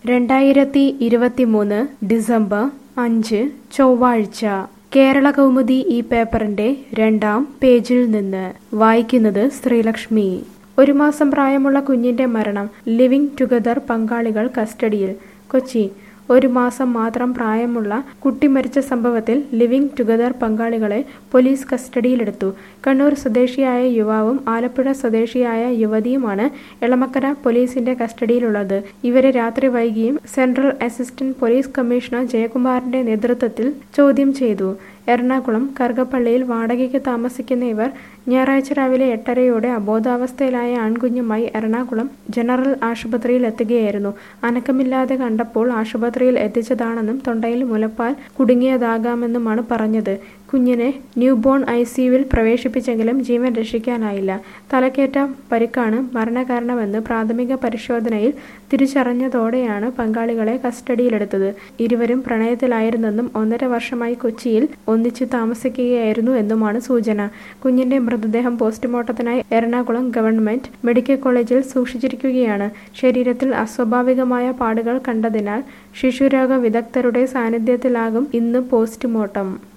രണ്ടായിരത്തി ഇരുപത്തിമൂന്ന് ഡിസംബർ അഞ്ച് ചൊവ്വാഴ്ച കേരള കൗമുദി ഈ പേപ്പറിന്റെ രണ്ടാം പേജിൽ നിന്ന് വായിക്കുന്നത് ശ്രീലക്ഷ്മി ഒരു മാസം പ്രായമുള്ള കുഞ്ഞിന്റെ മരണം ലിവിംഗ് ടുഗദർ പങ്കാളികൾ കസ്റ്റഡിയിൽ കൊച്ചി ഒരു മാസം മാത്രം പ്രായമുള്ള കുട്ടി മരിച്ച സംഭവത്തിൽ ലിവിംഗ് ടുഗദർ പങ്കാളികളെ പോലീസ് കസ്റ്റഡിയിലെടുത്തു കണ്ണൂർ സ്വദേശിയായ യുവാവും ആലപ്പുഴ സ്വദേശിയായ യുവതിയുമാണ് എളമക്കര പോലീസിന്റെ കസ്റ്റഡിയിലുള്ളത് ഇവരെ രാത്രി വൈകിയും സെൻട്രൽ അസിസ്റ്റന്റ് പോലീസ് കമ്മീഷണർ ജയകുമാറിന്റെ നേതൃത്വത്തിൽ ചോദ്യം ചെയ്തു എറണാകുളം കറുകപ്പള്ളിയിൽ വാടകയ്ക്ക് താമസിക്കുന്ന ഇവർ ഞായറാഴ്ച രാവിലെ എട്ടരയോടെ അബോധാവസ്ഥയിലായ ആൺകുഞ്ഞുമായി എറണാകുളം ജനറൽ ആശുപത്രിയിൽ എത്തുകയായിരുന്നു അനക്കമില്ലാതെ കണ്ടപ്പോൾ ആശുപത്രിയിൽ എത്തിച്ചതാണെന്നും തൊണ്ടയിൽ മുലപ്പാൽ കുടുങ്ങിയതാകാമെന്നുമാണ് പറഞ്ഞത് കുഞ്ഞിനെ ന്യൂബോൺ ഐ സിയുവിൽ പ്രവേശിപ്പിച്ചെങ്കിലും ജീവൻ രക്ഷിക്കാനായില്ല തലക്കേറ്റ പരിക്കാണ് മരണകാരണമെന്ന് പ്രാഥമിക പരിശോധനയിൽ തിരിച്ചറിഞ്ഞതോടെയാണ് പങ്കാളികളെ കസ്റ്റഡിയിലെടുത്തത് ഇരുവരും പ്രണയത്തിലായിരുന്നെന്നും ഒന്നര വർഷമായി കൊച്ചിയിൽ ഒന്നിച്ചു താമസിക്കുകയായിരുന്നു എന്നുമാണ് സൂചന കുഞ്ഞിന്റെ മൃതദേഹം പോസ്റ്റ്മോർട്ടത്തിനായി എറണാകുളം ഗവൺമെന്റ് മെഡിക്കൽ കോളേജിൽ സൂക്ഷിച്ചിരിക്കുകയാണ് ശരീരത്തിൽ അസ്വാഭാവികമായ പാടുകൾ കണ്ടതിനാൽ ശിശുരോഗ വിദഗ്ധരുടെ സാന്നിധ്യത്തിലാകും ഇന്ന് പോസ്റ്റ്മോർട്ടം